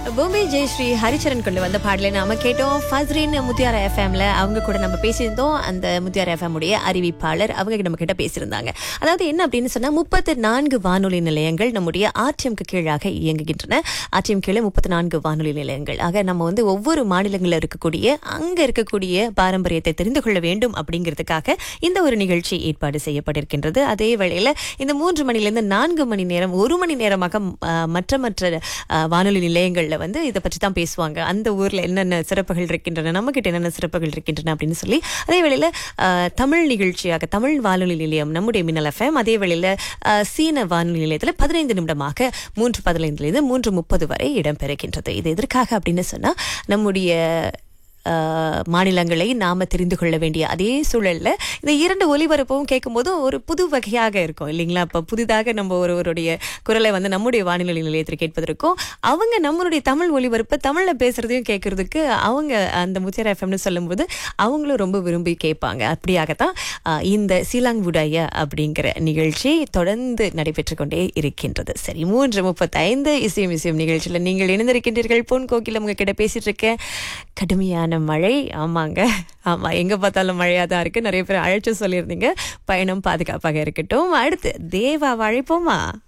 பொம்பே ஜெயஸ்ரீ ஹரிச்சரன் கொண்டு வந்த பாடலை நாம கேட்டோம் ஃபஸ்ரின் முத்தியாரா எஃப்எம்ல அவங்க கூட நம்ம பேசியிருந்தோம் அந்த முத்தியாரா எஃப்எம் உடைய அறிவிப்பாளர் அவங்க நம்ம கிட்ட பேசியிருந்தாங்க அதாவது என்ன அப்படின்னு சொன்னா முப்பத்தி நான்கு வானொலி நிலையங்கள் நம்முடைய ஆர்டிஎம்க்கு கீழாக இயங்குகின்றன ஆர்டிஎம் கீழே முப்பத்தி நான்கு வானொலி நிலையங்கள் ஆக நம்ம வந்து ஒவ்வொரு மாநிலங்களில் இருக்கக்கூடிய அங்க இருக்கக்கூடிய பாரம்பரியத்தை தெரிந்து கொள்ள வேண்டும் அப்படிங்கிறதுக்காக இந்த ஒரு நிகழ்ச்சி ஏற்பாடு செய்யப்பட்டிருக்கின்றது அதே வேளையில இந்த மூன்று மணிலிருந்து நான்கு மணி நேரம் ஒரு மணி நேரமாக ஆ, மற்ற மற்ற ஆ, வானொலி நிலையங்கள்ல வந்து இதை பற்றி தான் பேசுவாங்க அந்த ஊர்ல என்னென்ன சிறப்புகள் இருக்கின்றன நம்ம கிட்ட என்னென்ன சிறப்புகள் இருக்கின்றன அப்படின்னு சொல்லி அதே வேளையில ஆ, தமிழ் நிகழ்ச்சியாக தமிழ் வானொலி நிலையம் நம்முடைய மின்னல் எஃப்எம் அதே வேளையில ஆ, சீன வானொலி நிலையத்துல பதினைந்து நிமிடமாக மூன்று பதினைந்துலேருந்து மூன்று முப்பது வரை இடம்பெறுகின்றது இது எதற்காக அப்படின்னு சொன்னா நம்முடைய ஆஹ் மாநிலங்களை நாம தெரிந்து கொள்ள வேண்டிய அதே சூழல்ல இந்த இரண்டு ஒலிபரப்பும் கேட்கும்போது ஒரு புது வகையாக இருக்கும் இல்லைங்களா அப்ப புதிதாக நம்ம ஒருவருடைய குரலை வந்து நம்முடைய வானிலை நிலையத்தில் கேட்பதற்கும் அவங்க நம்மளுடைய தமிழ் ஒலிபரப்பை தமிழ்ல பேசுறதையும் கேட்கறதுக்கு அவங்க அந்த முத்தியார் எஃப்எம்னு சொல்லும்போது அவங்களும் ரொம்ப விரும்பி கேட்பாங்க அப்படியாகத்தான் ஆஹ் இந்த சீலாங்குடைய அப்படிங்கிற நிகழ்ச்சி தொடர்ந்து நடைபெற்று கொண்டே இருக்கின்றது சரி மூன்று முப்பத்தைந்து இசையும் இசையும் நிகழ்ச்சியில் நீங்கள் இணைந்திருக்கின்றீர்கள் பொன் கோகிலம் உங்ககிட்ட பேசிட்டு இருக்கேன் கடுமையான மழை ஆமாங்க ஆமா எங்க பார்த்தாலும் மழையா தான் இருக்கு நிறைய பேர் அழைச்சு சொல்லியிருந்தீங்க பயணம் பாதுகாப்பாக இருக்கட்டும் அடுத்து தேவா அழைப்போமா